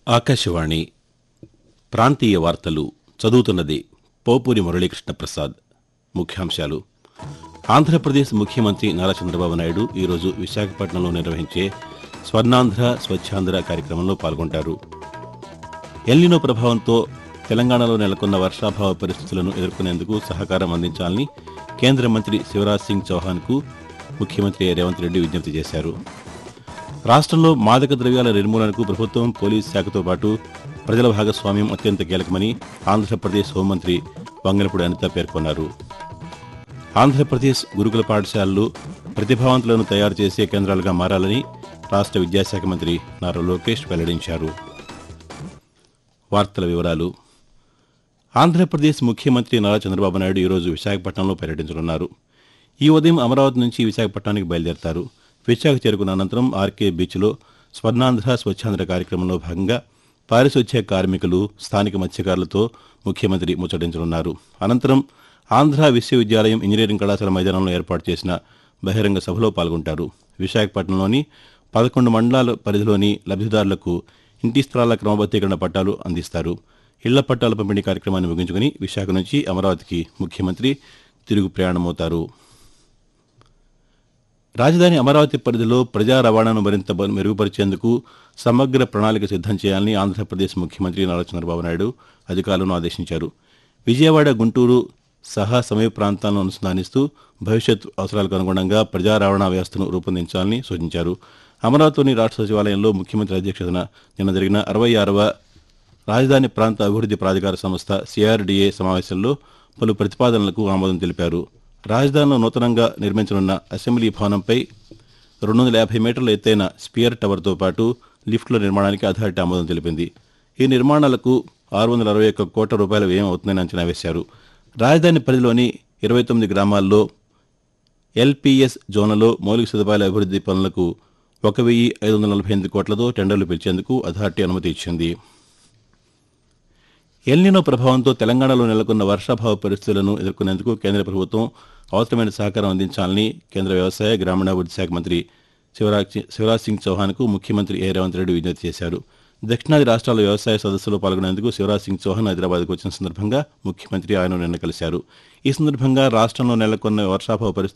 ఆకాశవాణి ప్రాంతీయ వార్తలు చదువుతున్నది పోపూరి మురళీకృష్ణ ప్రసాద్ ముఖ్యాంశాలు ఆంధ్రప్రదేశ్ ముఖ్యమంత్రి నారా చంద్రబాబు నాయుడు ఈరోజు విశాఖపట్నంలో నిర్వహించే స్వర్ణాంధ్ర స్వచ్ఛాంధ్ర కార్యక్రమంలో పాల్గొంటారు ఎల్నినో ప్రభావంతో తెలంగాణలో నెలకొన్న వర్షాభావ పరిస్థితులను ఎదుర్కొనేందుకు సహకారం అందించాలని కేంద్ర మంత్రి శివరాజ్ సింగ్ చౌహాన్కు ముఖ్యమంత్రి రేవంత్ రెడ్డి విజ్ఞప్తి చేశారు రాష్ట్రంలో మాదక ద్రవ్యాల నిర్మూలనకు ప్రభుత్వం పోలీస్ శాఖతో పాటు ప్రజల భాగస్వామ్యం అత్యంత కీలకమని ఆంధ్రప్రదేశ్ హోంమంత్రి వంగనపూడి అనిత పేర్కొన్నారు ఆంధ్రప్రదేశ్ గురుకుల పాఠశాలలు ప్రతిభావంతులను తయారు చేసే కేంద్రాలుగా మారాలని రాష్ట్ర విద్యాశాఖ మంత్రి నారా లోకేష్ వెల్లడించారు వార్తల వివరాలు ఆంధ్రప్రదేశ్ ముఖ్యమంత్రి నారా చంద్రబాబు నాయుడు ఈరోజు విశాఖపట్నంలో పర్యటించనున్నారు ఈ ఉదయం అమరావతి నుంచి విశాఖపట్నానికి బయలుదేరతారు విశాఖ చేరుకున్న అనంతరం ఆర్కే బీచ్లో స్వర్ణాంధ్ర స్వచ్ఛాంధ్ర కార్యక్రమంలో భాగంగా పారిశుధ్య కార్మికులు స్థానిక మత్స్యకారులతో ముఖ్యమంత్రి ముచ్చటించనున్నారు అనంతరం ఆంధ్ర విశ్వవిద్యాలయం ఇంజనీరింగ్ కళాశాల మైదానంలో ఏర్పాటు చేసిన బహిరంగ సభలో పాల్గొంటారు విశాఖపట్నంలోని పదకొండు మండలాల పరిధిలోని లబ్ధిదారులకు ఇంటి స్థలాల క్రమబద్దీకరణ పట్టాలు అందిస్తారు ఇళ్ల పట్టాల పంపిణీ కార్యక్రమాన్ని ముగించుకుని విశాఖ నుంచి అమరావతికి ముఖ్యమంత్రి తిరుగు ప్రయాణమవుతారు రాజధాని అమరావతి పరిధిలో ప్రజా రవాణాను మరింత బ- మెరుగుపరిచేందుకు సమగ్ర ప్రణాళిక సిద్ధం చేయాలని ఆంధ్రప్రదేశ్ ముఖ్యమంత్రి నారా చంద్రబాబు నాయుడు అధికారులను ఆదేశించారు విజయవాడ గుంటూరు సహా సమీప ప్రాంతాలను అనుసంధానిస్తూ భవిష్యత్ అవసరాలకు అనుగుణంగా ప్రజా రవాణా వ్యవస్థను రూపొందించాలని సూచించారు అమరావతిలోని రాష్ట్ర సచివాలయంలో ముఖ్యమంత్రి అధ్యక్షతన నిన్న జరిగిన అరవై ఆరవ రాజధాని ప్రాంత అభివృద్ధి ప్రాధికార సంస్థ సిఆర్డీఏ సమావేశంలో పలు ప్రతిపాదనలకు ఆమోదం తెలిపారు రాజధానిలో నూతనంగా నిర్మించనున్న అసెంబ్లీ భవనంపై రెండు వందల యాభై మీటర్ల ఎత్తైన స్పియర్ టవర్తో పాటు లిఫ్ట్ల నిర్మాణానికి అథారిటీ ఆమోదం తెలిపింది ఈ నిర్మాణాలకు ఆరు వందల అరవై ఒక్క కోట్ల రూపాయల వ్యయం అవుతుందని అంచనా వేశారు రాజధాని పరిధిలోని ఇరవై తొమ్మిది గ్రామాల్లో ఎల్పీఎస్ జోన్లలో మౌలిక సదుపాయాల అభివృద్ధి పనులకు ఒక వెయ్యి ఐదు వందల నలభై ఎనిమిది కోట్లతో టెండర్లు పిలిచేందుకు అథారిటీ అనుమతి ఇచ్చింది ఎల్నినో ప్రభావంతో తెలంగాణలో నెలకొన్న వర్షాభావ పరిస్థితులను ఎదుర్కొనేందుకు కేంద్ర ప్రభుత్వం అవసరమైన సహకారం అందించాలని కేంద్ర వ్యవసాయ గ్రామీణాభివృద్ధి శాఖ మంత్రి శివరాజ్ శివరాజ్ సింగ్ చౌహాన్కు ముఖ్యమంత్రి ఏ రేవంత్ రెడ్డి విజ్ఞప్తి చేశారు దక్షిణాది రాష్ట్రాల వ్యవసాయ సదస్సులో పాల్గొనేందుకు శివరాజ్ సింగ్ చౌహాన్ హైదరాబాద్కు వచ్చిన సందర్భంగా ముఖ్యమంత్రి ఆయన నిన్న కలిశారు ఈ సందర్భంగా రాష్ట్రంలో నెలకొన్న వర్షాభావ పరిస్థితులు